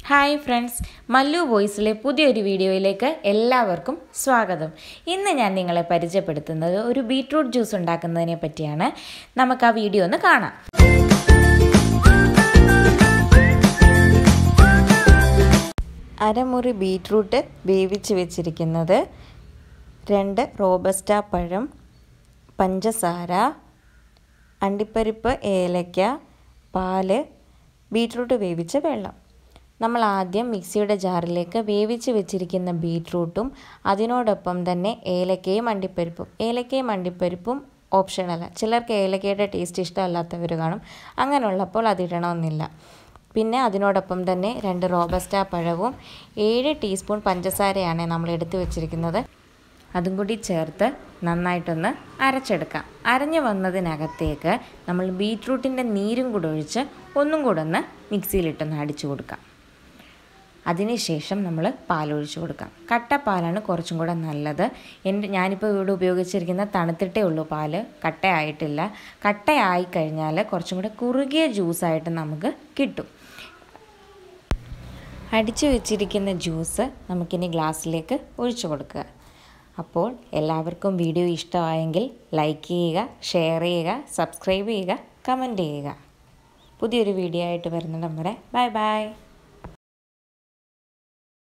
hi friends Mallu വോയിസിലെ പുതിയൊരു വീഡിയോയിലേക്ക് എല്ലാവർക്കും സ്വാഗതം ഇന്ന് ഞാൻ നിങ്ങളെ പരിചയപ്പെടുത്തുന്നത് ഒരു ബീട്രൂട്ട് ജ്യൂസ് ഉണ്ടാക്കുന്നതിനെ പറ്റിയാണ് നമുക്ക് ആ വീഡിയോ ഒന്ന് കാണാം അരമുറി ബീട്രൂട്ട് വേവിച്ച് വെച്ചിരിക്കുന്നത് രണ്ട് റോബസ്റ്റ പഴം പഞ്ചസാര അണ്ടിപ്പരിപ്പ് ഏലക്ക പാല് ബീട്രൂട്ട് വേവിച്ച വെള്ളം നമ്മൾ ആദ്യം മിക്സിയുടെ ജാറിലേക്ക് വേവിച്ച് വെച്ചിരിക്കുന്ന ബീട്രൂട്ടും അതിനോടൊപ്പം തന്നെ ഏലക്കയും അണ്ടിപ്പരിപ്പും ഏലക്കയും അണ്ടിപ്പരിപ്പും ഓപ്ഷണല ചിലർക്ക് ഏലക്കയുടെ ടേസ്റ്റ് ഇഷ്ടമല്ലാത്തവർ കാണും അങ്ങനെയുള്ളപ്പോൾ അതിടണമെന്നില്ല പിന്നെ അതിനോടൊപ്പം തന്നെ രണ്ട് റോബസ്റ്റ പഴവും ഏഴ് ടീസ്പൂൺ പഞ്ചസാരയാണ് നമ്മൾ എടുത്തു വെച്ചിരിക്കുന്നത് അതും കൂടി ചേർത്ത് നന്നായിട്ടൊന്ന് അരച്ചെടുക്കാം അരഞ്ഞു വന്നതിനകത്തേക്ക് നമ്മൾ ബീട്രൂട്ടിൻ്റെ നീരും കൂടെ ഒഴിച്ച് ഒന്നും കൂടെ ഒന്ന് മിക്സിയിലിട്ടൊന്ന് അടിച്ചു കൊടുക്കാം അതിനുശേഷം നമ്മൾ പാലൊഴിച്ച് കൊടുക്കാം കട്ടപ്പാലാണ് കുറച്ചും കൂടെ നല്ലത് എൻ്റെ ഞാനിപ്പോൾ ഇവിടെ ഉപയോഗിച്ചിരിക്കുന്ന തണുത്തിട്ടേ ഉള്ളൂ പാല് കട്ടയായിട്ടില്ല കട്ടയായി കഴിഞ്ഞാൽ കുറച്ചും കൂടെ കുറുകിയ ജ്യൂസായിട്ട് നമുക്ക് കിട്ടും അടിച്ചു വെച്ചിരിക്കുന്ന ജ്യൂസ് നമുക്കിനി ഗ്ലാസ്സിലേക്ക് ഒഴിച്ചു കൊടുക്കുക അപ്പോൾ എല്ലാവർക്കും വീഡിയോ ഇഷ്ടമായെങ്കിൽ ലൈക്ക് ചെയ്യുക ഷെയർ ചെയ്യുക സബ്സ്ക്രൈബ് ചെയ്യുക കമൻറ്റ് ചെയ്യുക പുതിയൊരു വീഡിയോ ആയിട്ട് വരുന്നത് നമ്മുടെ ബൈ ബൈ